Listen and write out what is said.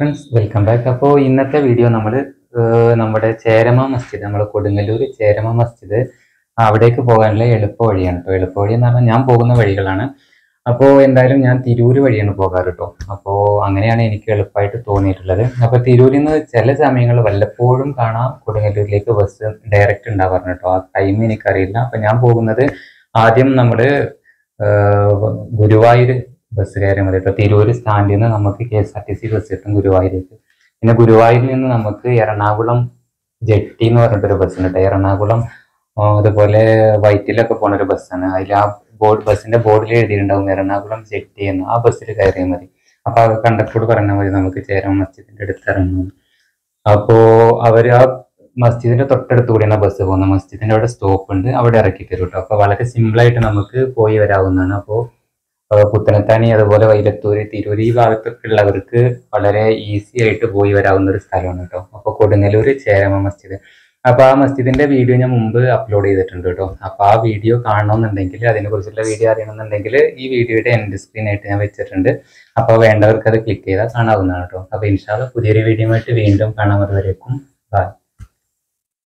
friends welcome back അപ്പോൾ ഇന്നത്തെ video നമ്മൾ നമ്മുടെ ചേരമ മസ്ജിദ് നമ്മൾ കൊടുങ്ങല്ലൂർ ചേരമ മസ്ജിദ് അവിടേക്ക് പോകാനുള്ള എളുപ്പ വഴിയാണ് കേട്ടോ എളുപ്പ വഴി എന്ന് പറഞ്ഞാൽ ഞാൻ പോകുന്ന വഴികളാണ് അപ്പോൾ എന്തായാലും ഞാൻ തിരൂര് വഴിയാണ് പോകാറ് കേട്ടോ അപ്പോൾ അങ്ങനെയാണ് എനിക്ക് എളുപ്പമായിട്ട് തോന്നിയിട്ടുള്ളത് അപ്പോൾ തിരൂരിൽ നിന്ന് ചില സമയങ്ങളിൽ വല്ലപ്പോഴും കാണാം കൊടുങ്ങല്ലൂരിലേക്ക് ബസ് ഡയറക്റ്റ് ഉണ്ടാവാറുണ്ട് കേട്ടോ ആ ടൈം എനിക്കറിയില്ല അപ്പോൾ ഞാൻ പോകുന്നത് ആദ്യം നമ്മൾ ഗുരുവായൂർ ബസ് കയറിയാൽ മതി കേട്ടോ തിരൂര് സ്റ്റാൻഡിൽ നിന്ന് നമുക്ക് K S R T C bus കിട്ടും ഗുരുവായൂരേക്ക് പിന്നെ ഗുരുവായൂരിൽ നിന്ന് നമുക്ക് എറണാകുളം ജെട്ടി എന്ന് പറഞ്ഞിട്ടൊരു ബസ് ഉണ്ട് കേട്ടോ എറണാകുളം ആ, അതുപോലെ വൈറ്റിലൊക്കെ പോണ ഒരു ബസ്സാണ് അതിൽ ആ ബോർഡ് ബസ്സിന്റെ ബോർഡിൽ എഴുതിയിട്ടുണ്ടാവും എറണാകുളം ജെട്ടി എന്ന് ആ ബസ്സിൽ കയറിയാൽ മതി അപ്പൊ ആ കണ്ടക്ടറോട് പറഞ്ഞാൽ മതി നമുക്ക് ചേരാൻ മസ്ജിദിന്റെ അടുത്ത് ഇറങ്ങും അപ്പോ അവര് ആ മസ്ജിദിന്റെ തൊട്ടടുത്ത് കൂടിയാണ് ബസ് പോകുന്നത് മസ്ജിദിന്റെ അവിടെ സ്റ്റോപ്പ് ഉണ്ട് അവിടെ ഇറക്കി തരും കേട്ടോ അപ്പൊ വളരെ സിമ്പിൾ ആയിട്ട് നമുക്ക് പോയി വരാവുന്നതാണ് അപ്പോ അഹ് പുത്തനത്താണി അതുപോലെ വൈലത്തൂര് തിരൂര് ഈ ഭാഗത്തൊക്കെ ഉള്ളവർക്ക് വളരെ ഈസി ആയിട്ട് പോയി വരാവുന്ന ഒരു സ്ഥലമാണ് കേട്ടോ അപ്പൊ കൊടുങ്ങല്ലൂര് ചേരമ മസ്ജിദ് അപ്പൊ ആ മസ്ജിദിന്റെ വീഡിയോ ഞാൻ മുമ്പ് അപ്ലോഡ് ചെയ്തിട്ടുണ്ട് കേട്ടോ അപ്പൊ ആ വീഡിയോ കാണണമെന്നുണ്ടെങ്കിൽ അതിനെ കുറിച്ചുള്ള വീഡിയോ അറിയണമെന്നുണ്ടെങ്കിൽ ഈ വീഡിയോയുടെ എൻഡ് സ്ക്രീൻ ആയിട്ട് ഞാൻ വെച്ചിട്ടുണ്ട് അപ്പൊ വേണ്ടവർക്ക് അത് ക്ലിക്ക് ചെയ്താൽ കാണാവുന്നതാണ് കേട്ടോ അപ്പൊ ഇൻഷാല്ല പുതിയൊരു വീഡിയോ ആയിട്ട് വീണ്ടും കാണാൻ അതുവരേക്കും ബൈ